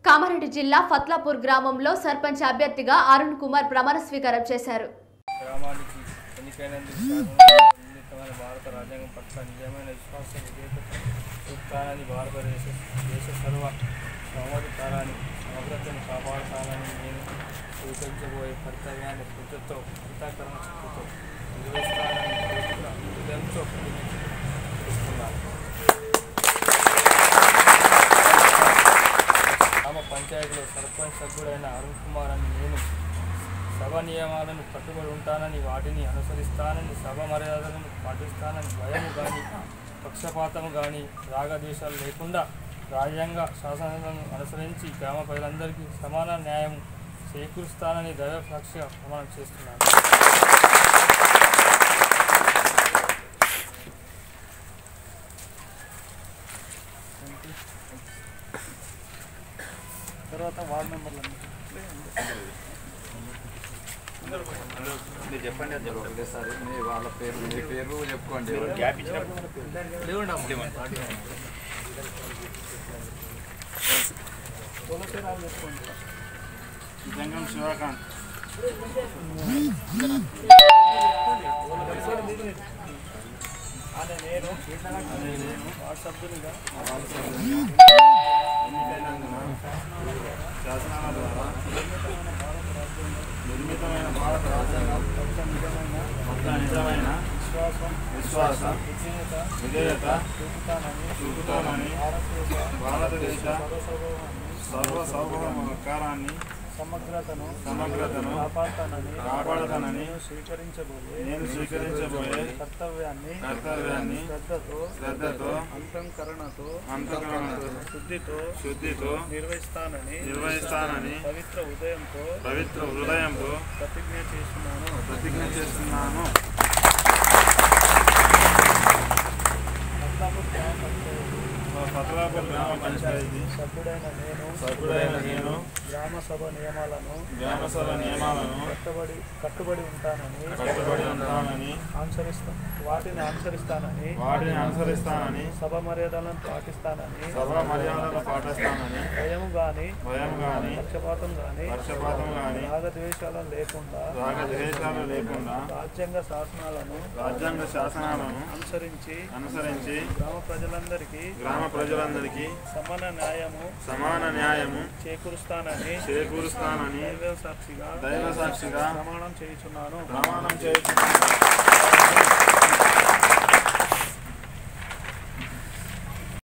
కామారెడ్డి జిల్లా ఫత్లాపూర్ గ్రామంలో సర్పంచ్ అభ్యర్థిగా అరుణ్ కుమార్ ప్రమాణ స్వీకారం చేశారు గ్రామానికి ఎన్నికైనందుకు గాను సున్నితమైన భారత రాజ్యాంగం పట్ల నిజమైన విశ్వాసం విధేయత చూపుతానని భారతదేశ దేశ సర్వ సమాధికారాన్ని సమగ్రతను కాపాడుతానని నేను స్వీకరించబోయే కర్తవ్యాన్ని కృతతో కృతకరణ శక్తితో నిర్వహిస్తానని పూర్తిగా హృదయంతో ప్రతిజ్ఞిస్తున్నాను గ్రామ పంచాయతీలో సర్పంచ్ సభ్యుడైన అరుణ్ కుమార్ అని నేను సభ నియమాలను కట్టుబడి ఉంటానని వాటిని అనుసరిస్తానని సభ మర్యాదలను పాటిస్తానని భయము కానీ పక్షపాతము కానీ రాగద్వేషాలు లేకుండా రాజ్యాంగ శాసనాలను అనుసరించి గ్రామ ప్రజలందరికీ సమాన న్యాయం చేకూరుస్తానని దైవ సాక్షిగా ప్రమాణం చేస్తున్నాను తర్వాత వార్డు మెంబర్లు మీరు చెప్పండి అది ఒకటేసారి మీ వాళ్ళ పేరు మీ పేరు చెప్పుకోండి జంగం శివకాంత్ అనే నేను అనే నేను వార్డు సభ్యునిగా శాసనాల ద్వారా నిర్మితమైన భారత రాజ్యాంగం పట్ల నిజమైన పట్ల నిజమైన విశ్వాసం విశ్వాసం విధేయత విధేయత చూపుతానని చూపుతానని భారతదేశ భారతదేశ సర్వసౌభావాన్ని, సర్వ సౌభాగ్యకారాన్ని సమగ్రతను సమగ్రతను కాపాడుతానని కాపాడుతానని నేను స్వీకరించబోయే నేను స్వీకరించబోయే కర్తవ్యాన్ని కర్తవ్యాన్ని శ్రద్ధతో శ్రద్ధతో అంతఃకరణతో అంతఃకరణతో శుద్ధితో శుద్ధితో నిర్వహిస్తానని నిర్వహిస్తానని పవిత్ర ఉదయంతో పవిత్ర హృదయంతో ప్రతిజ్ఞ చేస్తున్నాను ప్రతిజ్ఞ చేస్తున్నాను పద్మాపూర్ గ్రామ పంచాయతీ పత్రాపూర్ గ్రామ పంచాయతీ సభ్యుడైన నేను సభ్యుడైన నేను గ్రామ సభ నియమాలను గ్రామసభ నియమాలను కట్టుబడి కట్టుబడి ఉంటానని కట్టుబడి ఉంటానని అనుసరిస్తా వాటిని అనుసరిస్తానని వాటిని అనుసరిస్తానని సభ మర్యాదలను పాటిస్తానని సభ మర్యాదలను పాటిస్తానని భయం గాని భయం గాని పక్షపాతం గాని పక్షపాతం గాని రాగద్వేషాలు లేకుండా రాగద్వేషాలు లేకుండా రాజ్యాంగ శాసనాలను రాజ్యాంగ శాసనాలను అనుసరించి అనుసరించి గ్రామ ప్రజలందరికీ గ్రామ ప్రజలందరికీ సమాన న్యాయము సమాన న్యాయము చేకూరుస్తానని చేకూరుస్తానని దైవ సాక్షిగా దైవ సాక్షిగా ప్రమాణం చేయుచున్నాను ప్రమాణం చేస్తున్నాను